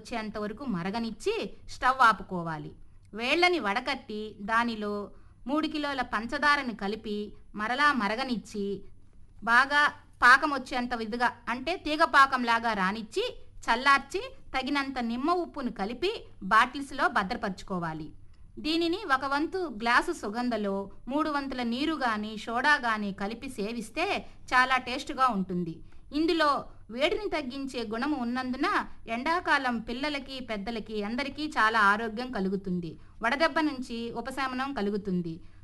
వచ్చేంత వరకు మరగనిచ్చి స్టవ్ ఆపుకోవాలి వేళ్ళని వడకట్టి దానిలో మూడు కిలోల పంచదారని కలిపి మరలా మరగనిచ్చి బాగా పాకం వచ్చేంత విధంగా అంటే తీగ పాకంలాగా రానిచ్చి చల్లార్చి తగినంత నిమ్మ ఉప్పును కలిపి బాటిల్స్లో భద్రపరచుకోవాలి దీనిని ఒక వంతు గ్లాసు సుగంధలో మూడు వంతుల నీరు గాని సోడా గాని కలిపి సేవిస్తే చాలా టేస్ట్గా ఉంటుంది ఇందులో వేడిని తగ్గించే గుణము ఉన్నందున ఎండాకాలం పిల్లలకి పెద్దలకి అందరికీ చాలా ఆరోగ్యం కలుగుతుంది వడదెబ్బ నుంచి ఉపశమనం కలుగుతుంది